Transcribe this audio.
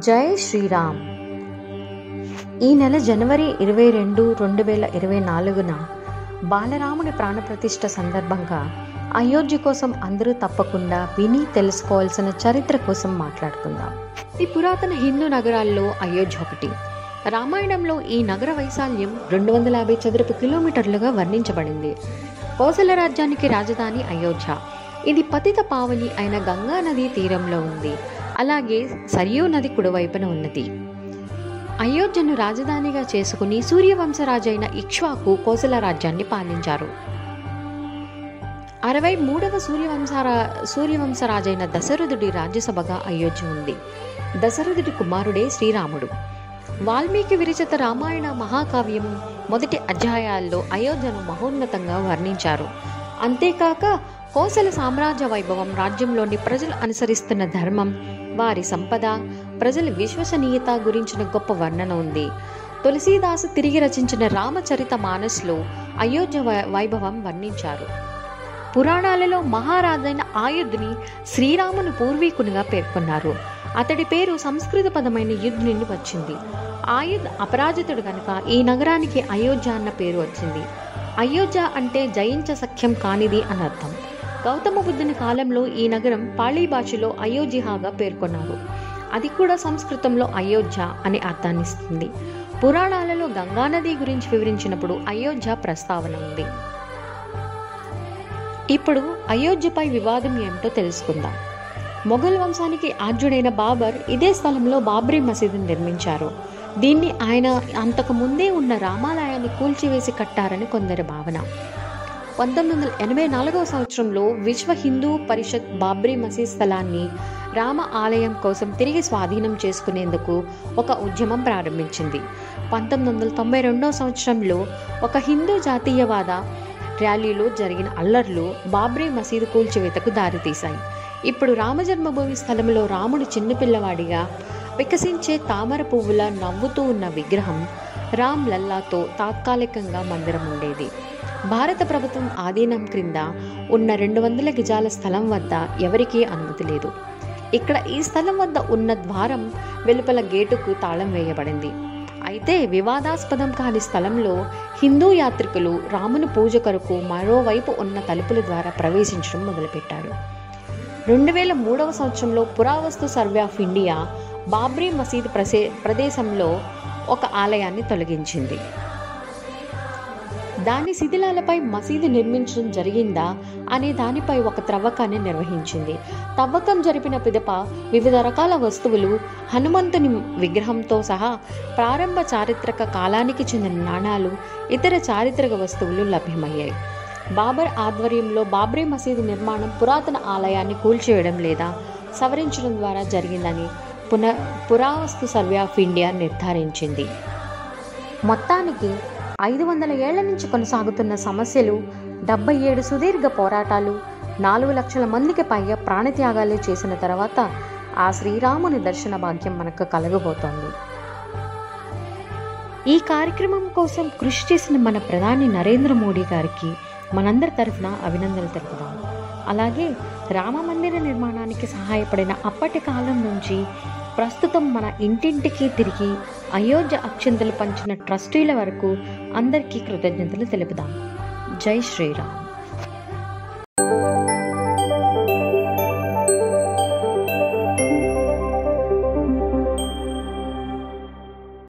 జై శ్రీరామ్ ఈ నెల జనవరి ఇరవై రెండు రెండు వేల ఇరవై నాలుగున బాలరాముడి ప్రాణప్రతిష్ఠ సందర్భంగా అయోధ్య కోసం అందరూ తప్పకుండా విని తెలుసుకోవాల్సిన చరిత్ర కోసం మాట్లాడుకుందాం ఈ పురాతన హిందూ నగరాల్లో అయోధ్య ఒకటి రామాయణంలో ఈ నగర వైశాల్యం రెండు వందల యాభై చదరపు కిలోమీటర్లుగా వర్ణించబడింది కోసల రాజ్యానికి రాజధాని అయోధ్య ఇది పతిత పావని అయిన గంగా నది తీరంలో ఉంది అలాగే సరియూ నది కుడివైపున ఉన్నది అయోధ్యను రాజధానిగా చేసుకుని సూర్యవంశరాజైన ఇక్ష్వాకు కోసల రాజ్యాన్ని పాలించారు అరవై మూడవ సూర్యవంశరా సూర్యవంశరాజైన దశరథుడి రాజ్యసభగా అయోధ్య ఉంది దశరథుడి కుమారుడే శ్రీరాముడు వాల్మీకి విరచిత రామాయణ మహాకావ్యం మొదటి అధ్యాయాల్లో అయోధ్యను మహోన్నతంగా వర్ణించారు అంతేకాక కోసల సామ్రాజ్య వైభవం రాజ్యంలోని ప్రజలు అనుసరిస్తున్న ధర్మం వారి సంపద ప్రజల విశ్వసనీయత గురించిన గొప్ప వర్ణన ఉంది తులసీదాసు తిరిగి రచించిన రామచరిత మానస్లో అయోధ్య వై- వైభవం వర్ణించారు పురాణాలలో మహారాజైన ఆయుధుని శ్రీరాముని పూర్వీకునిగా పేర్కొన్నారు అతడి పేరు సంస్కృత పదమైన యుద్ధ్ నుండి వచ్చింది ఆయుధ్ అపరాజితుడు కనుక ఈ నగరానికి అయోధ్య అన్న పేరు వచ్చింది అయోధ్య అంటే జయించ సఖ్యం కానిది అని అర్థం గౌతమ బుద్ధుని కాలంలో ఈ నగరం పాళీ భాషలో అయోధ్యగా పేర్కొన్నారు అది కూడా సంస్కృతంలో అయోధ్య అనే అర్థాన్ని ఇస్తుంది పురాణాలలో గంగానది గురించి వివరించినప్పుడు అయోధ్య ప్రస్తావన ఉంది ఇప్పుడు అయోధ్యపై వివాదం ఏమిటో తెలుసుకుందాం మొఘల్ వంశానికి ఆద్యుడైన బాబర్ ఇదే స్థలంలో బాబ్రీ మసీదును నిర్మించారు దీన్ని ఆయన అంతకు ముందే ఉన్న రామాలయాన్ని కూల్చివేసి కట్టారని కొందరి భావన పంతొమ్మిది వందల ఎనభై నాలుగవ సంవత్సరంలో విశ్వ హిందూ పరిషత్ బాబ్రీ మసీద్ స్థలాన్ని రామ ఆలయం కోసం తిరిగి స్వాధీనం చేసుకునేందుకు ఒక ఉద్యమం ప్రారంభించింది పంతొమ్మిది వందల తొంభై రెండవ సంవత్సరంలో ఒక హిందూ జాతీయవాద ర్యాలీలో జరిగిన అల్లర్లు బాబ్రీ మసీదు కూల్చివేతకు దారితీశాయి ఇప్పుడు రామజన్మభూమి స్థలంలో రాముడు చిన్నపిల్లవాడిగా వికసించే తామర పువ్వుల నవ్వుతూ ఉన్న విగ్రహం రామ్ లల్లాతో తాత్కాలికంగా మందిరం ఉండేది భారత ప్రభుత్వం ఆధీనం క్రింద ఉన్న రెండు వందల గజాల స్థలం వద్ద ఎవరికీ అనుమతి లేదు ఇక్కడ ఈ స్థలం వద్ద ఉన్న ద్వారం వెలుపల గేటుకు తాళం వేయబడింది అయితే వివాదాస్పదం కాని స్థలంలో హిందూ యాత్రికులు రాముని పూజ కొరకు మరోవైపు ఉన్న తలుపుల ద్వారా ప్రవేశించడం మొదలుపెట్టారు రెండు వేల మూడవ సంవత్సరంలో పురావస్తు సర్వే ఆఫ్ ఇండియా బాబ్రీ మసీద్ ప్రసే ప్రదేశంలో ఒక ఆలయాన్ని తొలగించింది దాని శిథిలాలపై మసీదు నిర్మించడం జరిగిందా అనే దానిపై ఒక త్రవ్వకాన్ని నిర్వహించింది తవ్వకం జరిపిన పిదప వివిధ రకాల వస్తువులు హనుమంతుని విగ్రహంతో సహా ప్రారంభ చారిత్రక కాలానికి చెందిన నాణాలు ఇతర చారిత్రక వస్తువులు లభ్యమయ్యాయి బాబర్ ఆధ్వర్యంలో బాబ్రీ మసీదు నిర్మాణం పురాతన ఆలయాన్ని కూల్చివేయడం లేదా సవరించడం ద్వారా జరిగిందని పున పురావస్తు సర్వే ఆఫ్ ఇండియా నిర్ధారించింది మొత్తానికి ఐదు వందల ఏళ్ల నుంచి కొనసాగుతున్న సమస్యలు డెబ్బై ఏడు సుదీర్ఘ పోరాటాలు నాలుగు లక్షల మందికి పైగా ప్రాణత్యాగాలు చేసిన తర్వాత ఆ శ్రీరాముని దర్శన భాగ్యం మనకు కలగబోతోంది ఈ కార్యక్రమం కోసం కృషి చేసిన మన ప్రధాని నరేంద్ర మోడీ గారికి మనందరి తరఫున అభినందనలు తెలుపుదాం అలాగే రామ మందిర నిర్మాణానికి సహాయపడిన అప్పటి కాలం నుంచి ప్రస్తుతం మన ఇంటింటికి తిరిగి అయోధ్య అక్షంతలు పంచిన ట్రస్టీల వరకు అందరికీ కృతజ్ఞతలు తెలుపుదాం జై శ్రీరామ్